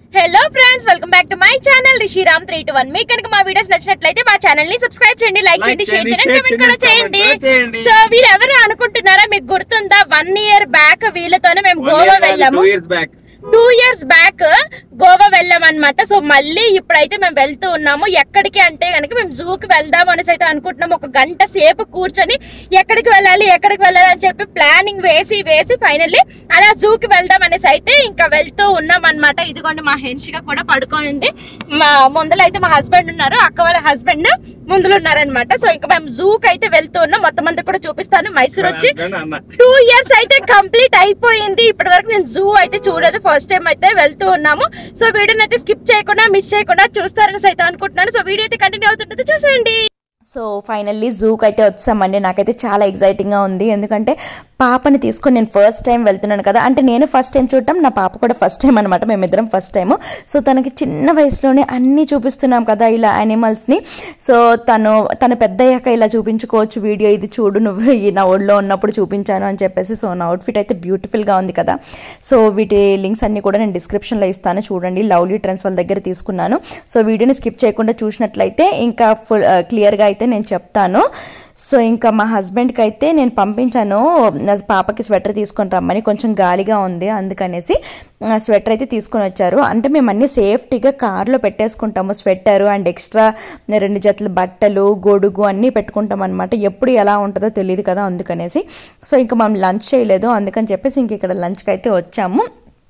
Hello friends welcome back to my channel Rishiram three two one మీకు కనుక మా videos నచ్చినట్లయితే మా ఛానల్ ని సబ్స్క్రైబ్ చేయండి లైక్ Like చేయండి షేర్ చేయండి, చేయండి share కమెంట్ కూడా చేయండి, చేయండి comment కూడా చేయండి. సో వీళ్ళు ఎవరు అనుకుంటున్నారా మీకు గుర్తుందా వన్ ఇయర్ బ్యాక్ వీళ్ళతోనే మేము గోవా వెళ్ళాము two years back two years back Goa వెళ్ళాం అనమాట సో మళ్ళీ ఇప్పుడైతే మేము వెళ్తూ ఉన్నాము ఎక్కడికి అంటే కనుక మేము జూకి వెళ్దాం అనేసి అయితే అనుకుంటున్నాం ఒక గంట సేపు కూర్చొని ఎక్కడికి వెళ్ళాలి ఎక్కడికి వెళ్ళాలి అని చెప్పి ప్లానింగ్ వేసి వేసి ఫైనల్లీ అలా జూకి వెళ్దాం అనేసి అయితే ఇంకా వెళ్తూ ఉన్నాం అనమాట ఇదిగోండి మా హెన్షిగా కూడా పడుకోనింది మా ముందర అయితే మా హస్బెండ్ ఉన్నారు అక్క వాళ్ళ హస్బెండ్ ముందులో ఉన్నారనమాట సో ఇంకా మేము జూకి అయితే వెళ్తూ ఉన్నాం మొత్తం అంతా కూడా చూపిస్తాను మైసూర్ వచ్చి అన్న టూ ఇయర్స్ అయితే కంప్లీట్ అయిపోయింది ఇప్పటి వరకు నేను జూ అయితే చూడదు ఫస్ట్ టైం అయితే వెళ్తూ ఉన్నాము సో వీడియోని అయితే స్కిప్ చేయకుండా మిస్ చేయకుండా చూస్తారని అయితే అనుకుంటున్నాను సో వీడియో అయితే కంటిన్యూ అవుతుంటుంది చూసేయండి సో ఫైనల్లీ జూకి అయితే వచ్చామండి నాకైతే చాలా ఎగ్జైటింగ్గా ఉంది ఎందుకంటే పాపని తీసుకొని నేను ఫస్ట్ టైం వెళ్తున్నాను కదా అంటే నేను ఫస్ట్ టైం చూడటం నా పాప కూడా ఫస్ట్ టైం అనమాట మేమిద్దరం ఫస్ట్ టైము సో తనకి చిన్న వయసులోనే అన్నీ చూపిస్తున్నాం కదా ఇలా యానిమల్స్ని సో తను తను పెద్ద అయ్యాక ఇలా చూపించుకోవచ్చు వీడియో ఇది చూడు నువ్వు ఈ నా ఒళ్ళో ఉన్నప్పుడు చూపించాను అని చెప్పేసి సో నా అవుట్ఫిట్ అయితే బ్యూటిఫుల్గా ఉంది కదా సో వీటి లింక్స్ అన్ని కూడా నేను డిస్క్రిప్షన్లో ఇస్తాను చూడండి లవ్లీ ట్రెండ్స్ వాళ్ళ దగ్గర తీసుకున్నాను సో వీడియోని స్కిప్ చేయకుండా చూసినట్లయితే ఇంకా ఫుల్ క్లియర్గా అయితే నేను చెప్తాను సో ఇంకా మా హస్బెండ్కి అయితే నేను పంపించాను నా పాపకి స్వెటర్ తీసుకొని రమ్మని కొంచెం గాలిగా ఉంది అందుకనేసి ఆ, స్వెటర్ అయితే తీసుకొని వచ్చారు అంటే మేము అన్ని సేఫ్టీగా కార్లో పెట్టేసుకుంటాము స్వెటర్ అండ్ ఎక్స్ట్రా రెండు జతల బట్టలు గొడుగు అన్నీ పెట్టుకుంటాం అనమాట ఎప్పుడు ఎలా ఉంటుందో తెలియదు కదా అందుకనేసి సో ఇంకా మనం లంచ్ చేయలేదు అందుకని చెప్పేసి ఇంక ఇక్కడ లంచ్కి అయితే వచ్చాము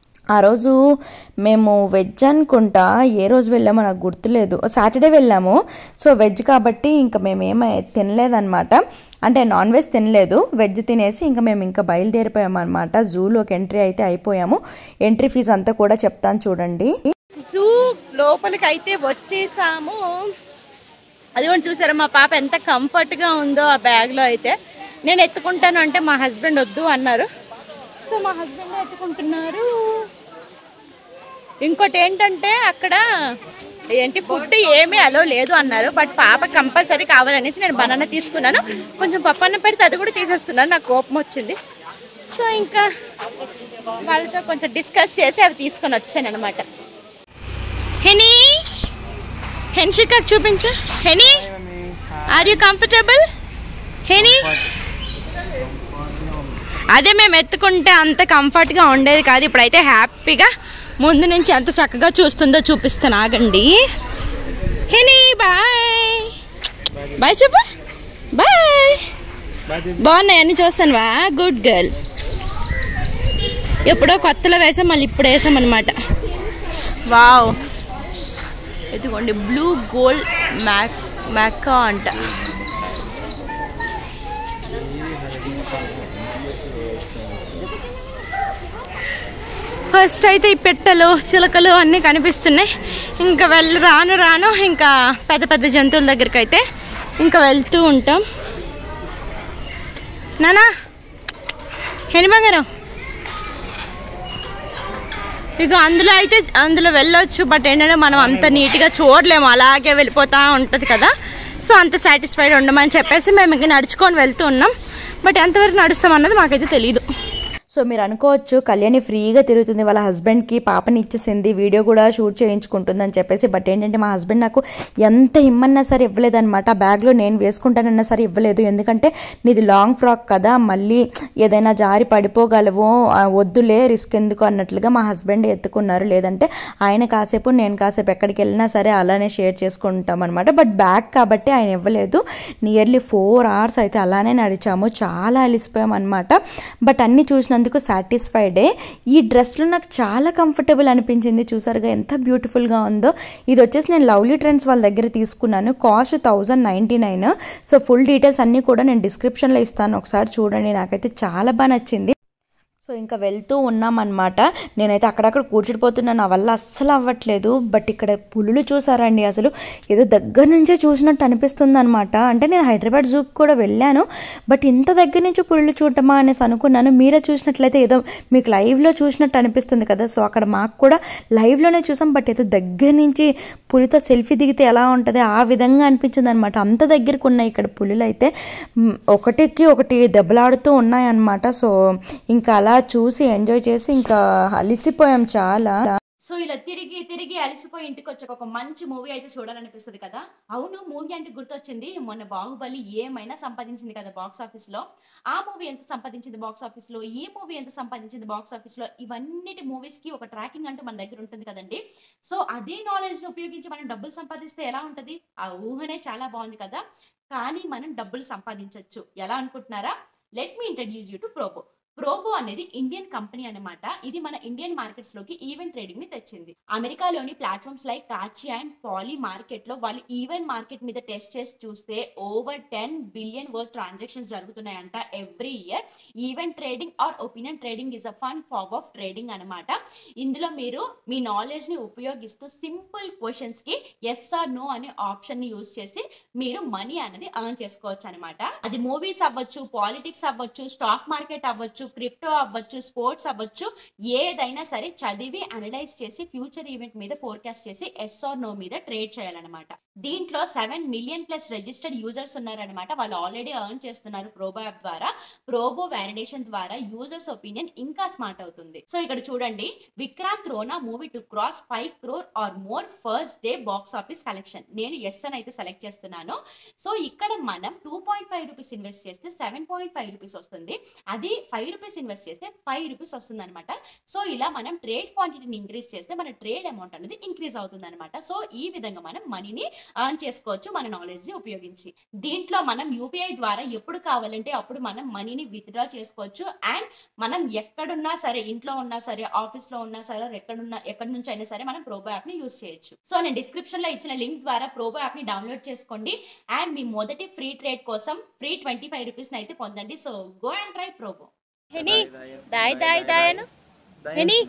ఆ రోజు మేము వెజ్ అనుకుంటా ఏ రోజు వెళ్ళామో నాకు గుర్తులేదు సాటర్డే వెళ్ళాము సో వెజ్ కాబట్టి ఇంకా మేము ఏమీ తినలేదన్నమాట అంటే నాన్ వెజ్ తినలేదు వెజ్ తినేసి ఇంకా మేము ఇంకా బయలుదేరిపోయాము అనమాట జూలోకి ఎంట్రీ అయితే అయిపోయాము ఎంట్రీ ఫీజు అంతా కూడా చెప్తాను చూడండి జూ లోపలికి అయితే వచ్చేసాము అది కూడా చూసారా మా పాప ఎంత కంఫర్ట్ గా ఉందో ఆ బ్యాగ్ లో అయితే నేను ఎత్తుకుంటాను అంటే మా హస్బెండ్ వద్దు అన్నారు సో మా హస్బెండ్ ఎత్తుకుంటున్నారు ఇంకోటి ఏంటంటే అక్కడ ఏంటి ఫుడ్ ఏమీ అలో లేదు అన్నారు బట్ పాప కంపల్సరీ కావాలనేసి నేను బనానా తీసుకున్నాను కొంచెం పప్పన్న పెడితే అది కూడా తీసేస్తున్నాను నాకు కోపం వచ్చింది సో ఇంకా వాళ్ళతో కొంచెం డిస్కస్ చేసి అవి తీసుకొని వచ్చాను అనమాట హెనీ హెన్షికా చూపించు Heni are you comfortable Heni అదే మేము ఎత్తుకుంటే అంత కంఫర్ట్గా ఉండేది కాదు ఇప్పుడైతే హ్యాపీగా ముందు నుంచి ఎంత చక్కగా చూస్తుందో చూపిస్తాను ఆగండి హెనీ బాయ్ బాయ్ చెప్పు బాయ్ బాగున్నాయి అన్ని చూస్తానువా గుడ్ గర్ల్ ఎప్పుడో కొత్తలో వేసాం మళ్ళీ ఇప్పుడు వేసాం అనమాట వావ్ ఇదిగోండి బ్లూ గోల్డ్ మ్యాక్ మ్యాకా అంట ఫస్ట్ అయితే ఈ పెట్టలు చిలకలు అన్నీ కనిపిస్తున్నాయి ఇంకా వెళ్ళి రాను రాను ఇంకా పెద్ద పెద్ద జంతువుల దగ్గరికి అయితే ఇంకా వెళ్తూ ఉంటాం నానా ఎని బంగారం ఇక అందులో అయితే అందులో వెళ్ళొచ్చు బట్ ఏంటంటే మనం అంత నీట్గా చూడలేము అలాగే వెళ్ళిపోతూ ఉంటుంది కదా సో అంత సాటిస్ఫైడ్ ఉండమని చెప్పేసి మేము ఇంక నడుచుకొని వెళ్తూ ఉన్నాం బట్ ఎంతవరకు నడుస్తాం అన్నది మాకైతే తెలియదు సో మీరు అనుకోవచ్చు కళ్యాణి ఫ్రీగా తిరుగుతుంది వాళ్ళ హస్బెండ్కి పాపని ఇచ్చేసింది వీడియో కూడా షూట్ చేయించుకుంటుంది అని చెప్పేసి బట్ ఏంటంటే మా హస్బెండ్ నాకు ఎంత ఇమ్మన్నా సరే ఇవ్వలేదన్నమాట ఆ బ్యాగ్లో నేను వేసుకుంటానన్నా సరే ఇవ్వలేదు ఎందుకంటే నీది లాంగ్ ఫ్రాక్ కదా మళ్ళీ ఏదైనా జారి పడిపోగలవు ఆ, వద్దులే రిస్క్ ఎందుకు అన్నట్లుగా మా హస్బెండ్ ఎత్తుకున్నారు లేదంటే ఆయన కాసేపు నేను కాసేపు ఎక్కడికి వెళ్ళినా సరే అలానే షేర్ చేసుకుంటాం అనమాట బట్ బ్యాగ్ కాబట్టి ఆయన ఇవ్వలేదు నియర్లీ ఫోర్ అవర్స్ అయితే అలానే నడిచాము చాలా అలిసిపోయాం అనమాట బట్ అన్ని చూసినందుకు సాటిస్ఫైడే ఈ డ్రెస్లో నాకు చాలా కంఫర్టబుల్ అనిపించింది చూసారుగా ఎంత బ్యూటిఫుల్గా ఉందో ఇది వచ్చేసి నేను లవ్లీ ట్రెండ్స్ వాళ్ళ దగ్గర తీసుకున్నాను cost thousand ninety nine so full details అన్నీ కూడా నేను డిస్క్రిప్షన్లో ఇస్తాను ఒకసారి చూడండి నాకైతే చాలా బాగా నచ్చింది సో ఇంకా వెళ్తూ ఉన్నామన్నమాట నేనైతే అక్కడక్కడ కూర్చుడిపోతున్నా నా వల్ల అస్సలు అవ్వట్లేదు బట్ ఇక్కడ పులులు చూసారండి అసలు ఏదో దగ్గర నుంచే చూసినట్టు అనిపిస్తుంది అనమాట అంటే నేను హైదరాబాద్ జూకి కూడా వెళ్ళాను బట్ ఇంత దగ్గర నుంచి పులులు చూడటమా అనేసి అనుకున్నాను మీరే చూసినట్లయితే ఏదో మీకు లైవ్లో చూసినట్టు అనిపిస్తుంది కదా సో అక్కడ మాకు కూడా లైవ్లోనే చూసాం బట్ ఏదో దగ్గర నుంచి పులితో సెల్ఫీ దిగితే ఎలా ఉంటుంది ఆ విధంగా అనిపించింది అనమాట అంత దగ్గరకు ఉన్నాయి ఇక్కడ పులులు అయితే మ్, ఒకటికి ఒకటి దెబ్బలాడుతూ ఉన్నాయన్నమాట సో ఇంకా అలా చూసి ఎంజాయ్ చేసి ఇంకా అలిసిపోయాం చాలా సో ఇలా తిరిగి తిరిగి అలసిపోయి ఇంటికి వచ్చాక ఒక మంచి మూవీ అయితే చూడాలనిపిస్తుంది కదా అవును మూవీ అంటే గుర్తొచ్చింది మొన్న బాహుబలి ఏమైనా సంపాదించింది కదా బాక్స్ ఆఫీస్ లో ఆ మూవీ ఎంత సంపాదించింది బాక్స్ ఆఫీస్ లో ఈ మూవీ ఎంత సంపాదించింది బాక్స్ ఆఫీస్ లో ఇవన్నిటి మూవీస్ కి ఒక ట్రాకింగ్ అంటూ మన దగ్గర ఉంటుంది కదండి సో అదే నాలెడ్జ్ ని ఉపయోగించి మనం డబ్బులు సంపాదిస్తే ఎలా ఉంటది ఆ ఊహనే చాలా బాగుంది కదా కానీ మనం డబ్బులు సంపాదించవచ్చు ఎలా అనుకుంటున్నారా let me introduce you to Probo Probo అనేది ఇండియన్ కంపెనీ అన్నమాట ఇది మన ఇండియన్ మార్కెట్స్ లోకి ఈవెంట్ ట్రేడింగ్ ని తెచ్చింది అమెరికాలోని platforms like Kalshi and Polymarket లో వాళ్ళు ఈవెంట్ మార్కెట్ మీద టెస్ట్ చేసి చూస్తే over ten billion worth transactions జరుగుతున్నాయంట every year event trading or opinion trading is a fun form of trading అనమాట ఇందులో మీరు మీ నాలెడ్జ్ ని ఉపయోగిస్తూ సింపుల్ క్వశ్చన్స్ కి ఎస్ ఆర్ నో అనే ఆప్షన్ ని యూజ్ చేసి మీరు మనీ అనేది ఎర్న్ చేసుకోవచ్చు అనమాట అది మూవీస్ అవ్వచ్చు పాలిటిక్స్ అవ్వచ్చు స్టాక్ మార్కెట్ అవ్వచ్చు క్రిప్టో అవ్వచ్చు స్పోర్ట్స్ అవ్వచ్చు ఏదైనా సరే చదివి అనలైజ్ చేసి ఫ్యూచర్ ఈవెంట్ మీద ఫోర్కాస్ట్ చేసి ఎస్ ఆర్ నో మీద ట్రేడ్ చేయాలన్నమాట దీంట్లో seven million plus registered users ఉన్నారనమాట వాళ్ళు ఆల్రెడీ ఎర్న్ చేస్తున్నారు ప్రోబో యాప్ ద్వారా ప్రోబో వ్యాలిడేషన్ ద్వారా యూజర్స్ ఒపీనియన్ ఇంకా స్మార్ట్ అవుతుంది సో ఇక్కడ చూడండి Vikrant Rona movie to cross five crore or more first day box office collection నేను ఎస్ అని అయితే సెలెక్ట్ చేస్తున్నాను సో ఇక్కడ మనం two point five rupees invest చేస్తే సెవెన్ పాయింట్ ఫైవ్ రూపీస్ వస్తుంది అది ఫైవ్ రూపీస్ ఇన్వెస్ట్ చేస్తే ఫైవ్ రూపీస్ వస్తుంది అనమాట సో ఇలా మనం ట్రేడ్ క్వాంటిటీని ఇంక్రీజ్ చేస్తే మన ట్రేడ్ అమౌంట్ అనేది ఇంక్రీజ్ అవుతుంది అనమాట సో ఈ విధంగా మనం మనీని ఎర్న్ చేసుకోవచ్చు మన నాలెడ్జ్ ని ఉపయోగించి దీంట్లో మనం యూపీఐ ద్వారా ఎప్పుడు కావాలంటే అప్పుడు మనం మనీని విత్డ్రా చేసుకోవచ్చు అండ్ మనం ఎక్కడున్నా సరే ఇంట్లో ఉన్నా సరే ఆఫీస్ లో ఉన్నా సరే ఎక్కడున్నా ఎక్కడి నుంచి అయినా సరే మనం ప్రోబో యాప్ ని యూస్ చేయొచ్చు సో నేను డిస్క్రిప్షన్ లో ఇచ్చిన లింక్ ద్వారా ప్రోబో యాప్ ని డౌన్లోడ్ చేసుకోండి అండ్ మీ మొదటి ఫ్రీ ట్రేడ్ కోసం ఫ్రీ ట్వంటీ ఫైవ్ రూపీస్ అయితే పొందండి so go and try Probo హెనీ దాయ్ దాయ్ దాయను హెనీ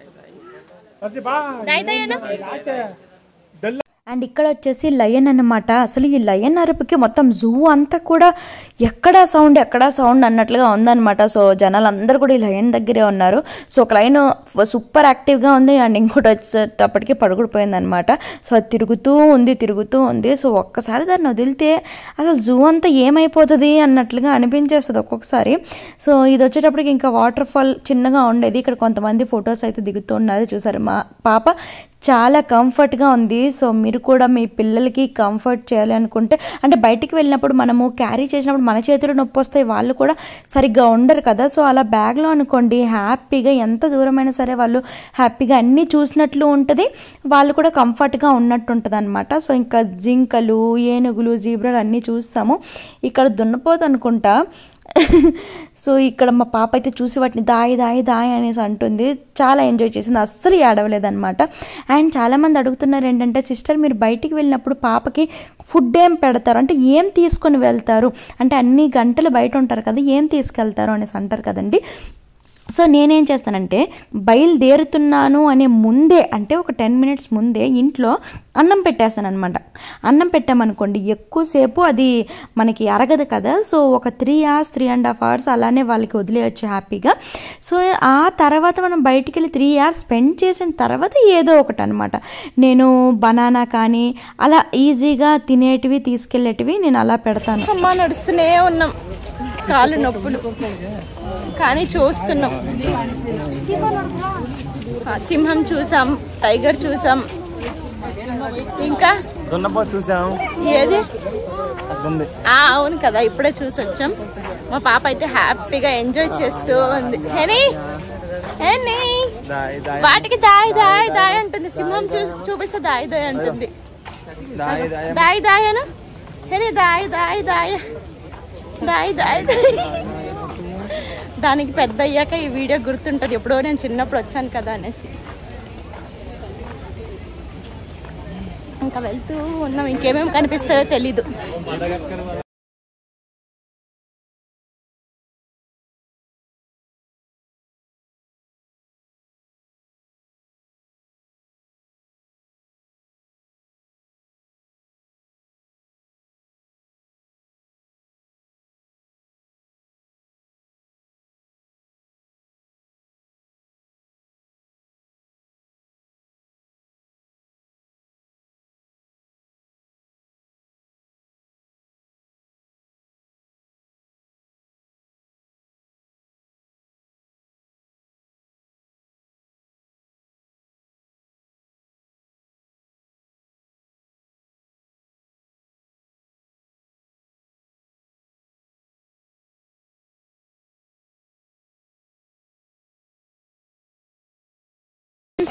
దాయ్ దాయను అండ్ ఇక్కడ వచ్చేసి లయన్ అన్నమాట అసలు ఈ లయన్ అరుపుకి మొత్తం జూ అంతా కూడా ఎక్కడా సౌండ్ ఎక్కడా సౌండ్ అన్నట్లుగా ఉందన్నమాట సో జనాలు అందరూ కూడా ఈ లయన్ దగ్గరే ఉన్నారు సో ఒక లైన్ సూపర్ యాక్టివ్గా ఉంది అండ్ ఇంకోటి వచ్చేటప్పటికి పడుకుడిపోయింది అనమాట సో అది తిరుగుతూ ఉంది తిరుగుతూ ఉంది సో ఒక్కసారి దాన్ని వదిలితే అసలు జూ అంతా ఏమైపోతుంది అన్నట్లుగా అనిపించేస్తుంది ఒక్కొక్కసారి సో ఇది వచ్చేటప్పటికి ఇంకా వాటర్ ఫాల్ చిన్నగా ఉండేది ఇక్కడ కొంతమంది ఫొటోస్ అయితే దిగుతున్నారు చూసారు మా పాప చాలా కంఫర్ట్గా ఉంది సో మీరు కూడా మీ పిల్లలకి కంఫర్ట్ చేయాలి అనుకుంటే అంటే బయటికి వెళ్ళినప్పుడు మనము క్యారీ చేసినప్పుడు మన చేతులు నొప్పి వస్తాయి వాళ్ళు కూడా సరిగ్గా ఉండరు కదా సో అలా బ్యాగ్లో అనుకోండి హ్యాపీగా ఎంత దూరమైనా సరే వాళ్ళు హ్యాపీగా అన్నీ చూసినట్లు ఉంటుంది వాళ్ళు కూడా కంఫర్ట్గా ఉన్నట్టు ఉంటుంది అనమాట సో ఇంకా జింకలు ఏనుగులు జీబ్రాలు అన్నీ చూస్తాము ఇక్కడ దున్నపోతు అనుకుంటా సో ఇక్కడ మా పాప అయితే చూసి వాటిని దాయి దాయి దాయి అనేసి అంటుంది చాలా ఎంజాయ్ చేసింది అస్సలు ఏడవలేదన్నమాట అండ్ చాలామంది అడుగుతున్నారు ఏంటంటే సిస్టర్ మీరు బయటికి వెళ్ళినప్పుడు పాపకి ఫుడ్ ఏం పెడతారు అంటే ఏం తీసుకొని వెళ్తారు అంటే అన్ని గంటలు బయట ఉంటారు కదా ఏం తీసుకెళ్తారు అనేసి అంటారు కదండి సో నేనేం చేస్తానంటే బయలుదేరుతున్నాను అనే ముందే అంటే ఒక టెన్ మినిట్స్ ముందే ఇంట్లో అన్నం పెట్టేస్తాను అనమాట అన్నం పెట్టామనుకోండి ఎక్కువసేపు అది మనకి అరగదు కదా సో ఒక three hours three and half hours అలానే వాళ్ళకి వదిలేయచ్చు హ్యాపీగా సో ఆ తర్వాత మనం బయటికి వెళ్ళి త్రీ అవర్స్ స్పెండ్ చేసిన తర్వాత ఏదో ఒకటి అనమాట నేను బనానా కానీ అలా ఈజీగా తినేటివి తీసుకెళ్ళేటివి నేను అలా పెడతాను అమ్మ నడుస్తూనే ఉన్నాం కాళ్ళు నొప్పులు కానీ చూస్తున్నాం ఆ, సింహం చూసాం టైగర్ చూసాం ఇంకా దున్నపో చూసాం ఏది ఉంది ఆ, అవును కదా ఇప్పుడే చూసి వచ్చాం మా పాప అయితే హ్యాపీగా ఎంజాయ్ చేస్తూ ఉంది హెనీ హెనీ దాయి దాయి వాటికి దాయి దాయి దాయి అంటుంది సింహం చూ చూపిస్తే దాయి దాయి అంటుంది దాయి దాయి దాయి దాయి అను హెనీ దాయి దాయి దాయి దాయి దాయి దాయి దానికి పెద్ద అయ్యాక ఈ వీడియో గుర్తుంటుంది ఎప్పుడో నేను చిన్నప్పుడు వచ్చాను కదా అనేసి ఇంకా వెళ్తూ ఉన్నాం ఇంకేమేమి కనిపిస్తాయో తెలీదు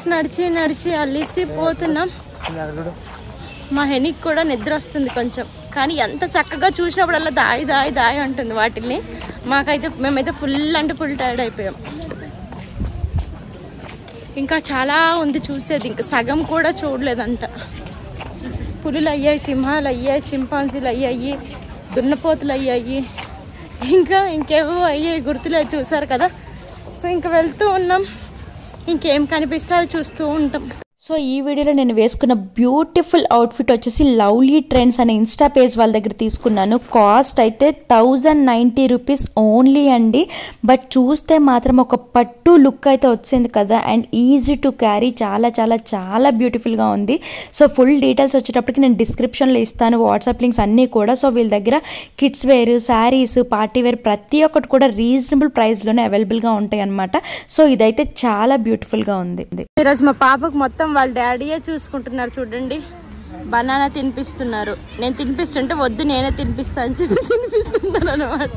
ఫ్రెండ్స్ నడిచి నడిచి అలిసిపోతున్నాం మా హెనికి కూడా నిద్ర వస్తుంది కొంచెం కానీ ఎంత చక్కగా చూసినప్పుడల్లా దాయి దాయి దాయి ఉంటుంది వాటిల్ని మాకైతే మేమైతే ఫుల్ అంటే ఫుల్ టైర్డ్ అయిపోయాం ఇంకా చాలా ఉంది చూసేది ఇంకా సగం కూడా చూడలేదంట పులులు అయ్యాయి సింహాలు అయ్యాయి చింపాన్సీలు అయ్యాయి దున్నపోతులు అయ్యాయి ఇంకా ఇంకేవో అయ్యాయి గుర్తులేదు చూసారు కదా సో ఇంకా వెళ్తూ ఉన్నాం ఇంకేం కనిపిస్తాయో చూస్తూ ఉంటాం సో ఈ వీడియోలో నేను వేసుకున్న బ్యూటిఫుల్ అవుట్ఫిట్ వచ్చేసి లవ్లీ ట్రెండ్స్ అనే ఇన్స్టా పేజ్ వాళ్ళ దగ్గర తీసుకున్నాను కాస్ట్ అయితే థౌజండ్ నైంటీ రూపీస్ ఓన్లీ అండి బట్ చూస్తే మాత్రం ఒక పట్టు లుక్ అయితే వచ్చింది కదా అండ్ ఈజీ టు క్యారీ చాలా చాలా చాలా బ్యూటిఫుల్గా ఉంది సో ఫుల్ డీటెయిల్స్ వచ్చేటప్పటికి నేను డిస్క్రిప్షన్లో ఇస్తాను వాట్సాప్ లింక్స్ అన్నీ కూడా సో వీళ్ళ దగ్గర kids wear saris party wear ప్రతి ఒక్కటి కూడా రీజనబుల్ ప్రైస్లోనే అవైలబుల్గా ఉంటాయి అనమాట సో ఇదైతే చాలా బ్యూటిఫుల్గా ఉంది ఈరోజు మా పాపకు మొత్తం వాళ్ళ డాడీయే చూసుకుంటున్నారు చూడండి బనానా తినిపిస్తున్నారు నేను తినిపిస్తుంటే వద్దు నేనే తినిపిస్తాను చెప్పి తినిపిస్తున్నాను అనమాట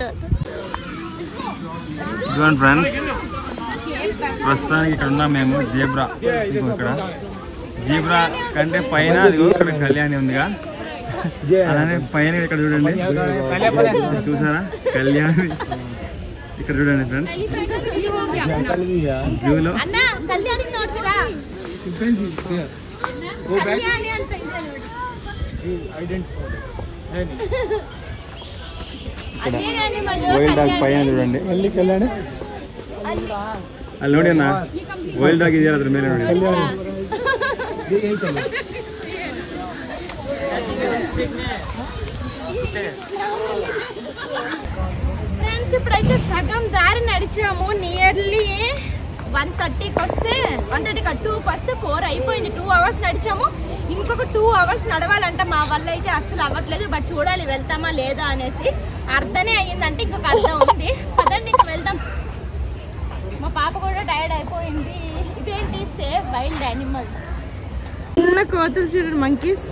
ఇదిగోండి ఫ్రెండ్స్ ప్రస్తుతానికి ఇక్కడ ఉన్నాం మేము జీబ్రా ఇదిగో ఇక్కడ జీబ్రా కంటే పైన ఇదిగో ఇక్కడ కళ్యాణి ఉందిగా అలానే పైన ఇక్కడ చూడండి చూసారా కళ్యాణి ఇక్కడ చూడండి ఫ్రెండ్స్ జూలో అన్న కళ్యాణి నోడుతురా కళ్యాణి ಅಂತ ಇದೆ ಅದೇನ್ animal? వైల్డ్ డాగ్ పైన చూడండి ಅಲ್ಲಿ ನೋಡಿ ಅಣ್ಣ ವೈಲ್ಡ್ డాగ్ ಇದೆಯಲ್ಲ ಅದ್ರ ಮೇಲೆ ನೋಡಿ ఫ్రెండ్స్ ఇప్పుడైతే సగం దారి నడిచాము నియర్లీ వన్ థర్టీకి వస్తే వన్ థర్టీకి టూకి వస్తే ఫోర్ అయిపోయింది టూ అవర్స్ నడిచాము ఇంకొక టూ అవర్స్ నడవాలంట మా వల్ల అయితే అస్సలు అవ్వట్లేదు బట్ చూడాలి వెళ్తామా లేదా అనేసి అర్ధనే అయ్యిందంటే ఇంకొక అర్థం ఉంది పదండి ఇంక వెళ్దాం మా పాప కూడా టైర్డ్ అయిపోయింది ఇదేంటి సేఫ్ వైల్డ్ యానిమల్ చిన్న కోతులు చూడండి మంకీస్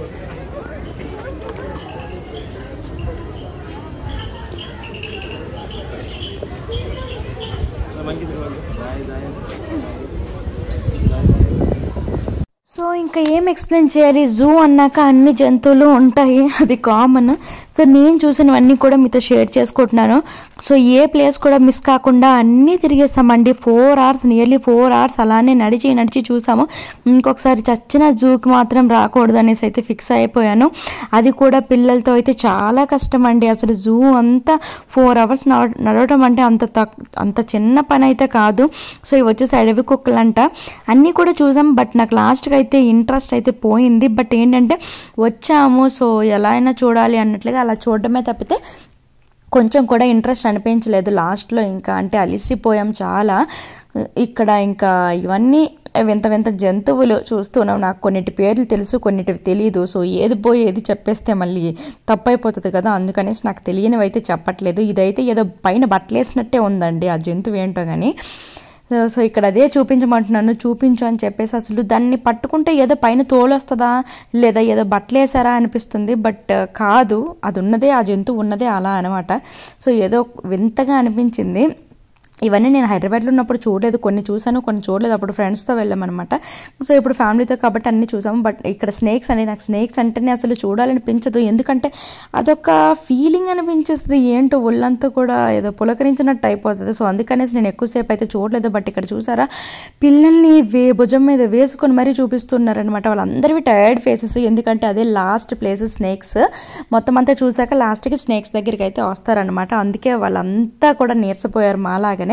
సో ఇంకా ఏం ఎక్స్ప్లెయిన్ చేయాలి జూ అన్నాక అన్ని జంతువులు ఉంటాయి అది కామన్ సో నేను చూసినవన్నీ కూడా మీతో షేర్ చేసుకుంటున్నాను సో ఏ ప్లేస్ కూడా మిస్ కాకుండా అన్నీ తిరిగేస్తామండి four hours nearly four hours అలానే నడిచి నడిచి చూసాము ఇంకొకసారి చచ్చిన జూకి మాత్రం రాకూడదు అనేసి అయితే ఫిక్స్ అయిపోయాను అది కూడా పిల్లలతో అయితే చాలా కష్టం అండి అసలు జూ అంతా ఫోర్ అవర్స్ నడవడం అంటే అంత తక్ అంత చిన్న పని అయితే కాదు సో ఇవి వచ్చేసి అడవి కుక్కలంట అన్నీ కూడా చూసాం బట్ నాకు లాస్ట్కి అయితే ఇంట్రెస్ట్ అయితే పోయింది బట్ ఏంటంటే వచ్చాము సో ఎలా అయినా చూడాలి అన్నట్లుగా అలా చూడడమే తప్పితే కొంచెం కూడా ఇంట్రెస్ట్ అనిపించలేదు లాస్ట్లో ఇంకా అంటే అలిసిపోయాం చాలా ఇక్కడ ఇంకా ఇవన్నీ వింత వింత జంతువులు చూస్తున్నాం నాకు కొన్నిటి పేర్లు తెలుసు కొన్నిటివి తెలియదు సో ఏది పోయి ఏది చెప్పేస్తే మళ్ళీ తప్పైపోతుంది కదా అందుకనేసి నాకు తెలియనివి అయితే చెప్పట్లేదు ఇదైతే ఏదో పైన బట్టలేసినట్టే ఉందండి ఆ జంతువు ఏంటో కానీ సో ఇక్కడ అదే చూపించమంటున్నాను చూపించు అని చెప్పేసి అసలు దాన్ని పట్టుకుంటే ఏదో పైన తోలు వస్తుందా లేదా ఏదో బట్టలు వేసారా అనిపిస్తుంది బట్ కాదు అది ఉన్నదే ఆ జంతువు ఉన్నదే అలా అనమాట సో ఏదో వింతగా అనిపించింది ఇవన్నీ నేను హైదరాబాద్లో ఉన్నప్పుడు చూడలేదు కొన్ని చూసాను కొన్ని చూడలేదు అప్పుడు ఫ్రెండ్స్తో వెళ్ళామన్నమాట సో ఇప్పుడు ఫ్యామిలీతో కాబట్టి అన్నీ చూసాము బట్ ఇక్కడ స్నేక్స్ అండి నాకు స్నేక్స్ అంటేనే అసలు చూడాలనిపించదు ఎందుకంటే అదొక ఫీలింగ్ అనిపించేస్తుంది ఏంటో ఒళ్ళంతా కూడా ఏదో పులకరించినట్టు అయిపోతుంది సో అందుకనేసి నేను ఎక్కువసేపు అయితే చూడలేదు బట్ ఇక్కడ చూసారా పిల్లల్ని వే భుజం మీద వేసుకొని మరీ చూపిస్తున్నారనమాట వాళ్ళందరివి టైర్డ్ ఫేసెస్ ఎందుకంటే అదే లాస్ట్ ప్లేస్ స్నేక్స్ మొత్తం అంతా చూసాక లాస్ట్కి స్నేక్స్ దగ్గరికి అయితే వస్తారనమాట అందుకే వాళ్ళంతా కూడా నీరసపోయారు మాలాగానే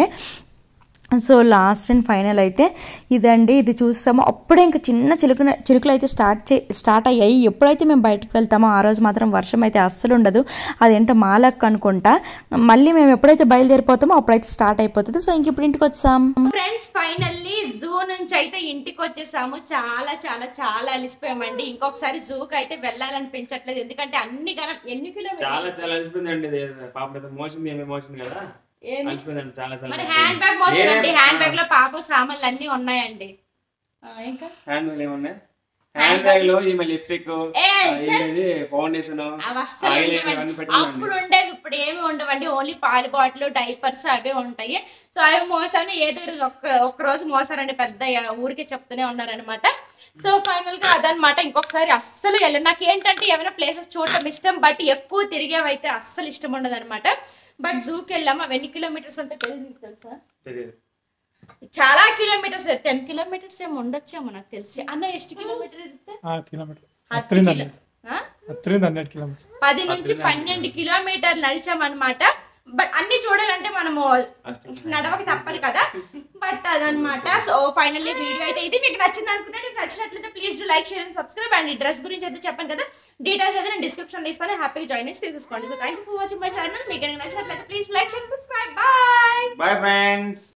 సో లాస్ట్ అండ్ ఫైనల్ అయితే ఇదండి ఇది చూస్తాము అప్పుడే ఇంకా చిన్న చిలుకు చిలుకలు అయితే స్టార్ట్ చే స్టార్ట్ అయ్యాయి ఎప్పుడైతే మేము బయటకు వెళ్తామో ఆ రోజు మాత్రం వర్షం అయితే అస్సలు ఉండదు అదేంటో మాలక్ అనుకుంటా మళ్ళీ మేము ఎప్పుడైతే బయలుదేరిపోతామో అప్పుడైతే స్టార్ట్ అయిపోతుంది సో ఇంక ఇప్పుడు ఇంటికి వచ్చాం ఫ్రెండ్స్ ఫైనల్లీ జూ నుంచి అయితే ఇంటికి వచ్చేసాము చాలా చాలా చాలా అలిసిపోయామండి ఇంకొకసారి జూకి అయితే వెళ్ళాలనిపించట్లేదు ఎందుకంటే అన్ని గనం ఎన్ని కిలోమీటర్స్ చాలా చాలా అలసిపోయిందండి పాప మోసింది ఏమి మోసింది కదా ఏమి? అలసిపోయిందండి చాలా మరి చాలా హ్యాండ్ బ్యాగ్ మోసండి హ్యాండ్ బ్యాగ్ లో పాప సామాన్లు అన్ని ఉన్నాయండి ఆ, ఇంకా హ్యాండ్ బ్యాగ్ ఏమున్నాయి హ్యాండ్ బ్యాగ్ లో ఈమె లిప్స్టిక్ ఏ, చల్. ఇది ఫౌండేషన్ అవి అస్సలు ఆయిల్ ఉండవండి. అవన్నీ పెట్టినండి అప్పుడు ఉండేవి ఇప్పుడు ఏమి ఉండవండి ఓన్లీ పాల బాటిల్ డైపర్స్ అవే ఉంటాయి సో అవి మోసాను ఏదో రోజు ఒక్క ఒక్క రోజు మోసారండి పెద్ద ఊరికే చెప్తూనే ఉన్నారనమాట సో ఫైనల్ గా అదనమాట ఇంకొకసారి అస్సలు వెళ్ళను నాకు ఏంటంటే ఏమైనా ప్లేసెస్ చూడటం ఇష్టం బట్ ఎక్కువ తిరిగేవైతే అస్సలు ఇష్టం ఉండదు అనమాట బట్ జూకి వెళ్ళాము అవి ఎన్ని కిలోమీటర్స్ ఉంటే తెలియదు మీకు తెలుసా తెలియదు చాలా కిలోమీటర్స్ టెన్ కిలోమీటర్స్ ఏమో ఉండొచ్చేమో నాకు తెలిసి అన్న ಎಷ್ಟು కిలోమీటర్ ఇರುತ್ತೆ ಹತ್ತು ಕಿಲೋಮೀಟರ್ హత్తు ಹತ್ತರಿಂದ కిలో ಹನ್ನೆರಡು ఆ? ಹತ್ತರಿಂದ ಹನ್ನೆರಡು ಕಿಲೋಮೀಟರ್ పది నుంచి పన్నెండు కిలోమీటర్లు నడిచామన్నమాట బట్ అన్ని చూడాలంటే మనము నడవక తప్పదు కదా బట్ అదనమాట సో ఫైనల్లీ వీడియో అయితే ఇది మీకు నచ్చింది అనుకుంటే మీకు నచ్చినట్లయితే please do like share and subscribe and ఈ డ్రెస్ గురించి అయితే చెప్పాను కదా డీటెయిల్స్ అయితే నేను డిస్క్రిప్షన్ ఇస్తాను హ్యాపీగా జాయిన్ చేసి తీసేసుకోండి so thank you for watching my channel మీకు కనుక నచ్చినట్లయితే please like share subscribe bye bye friends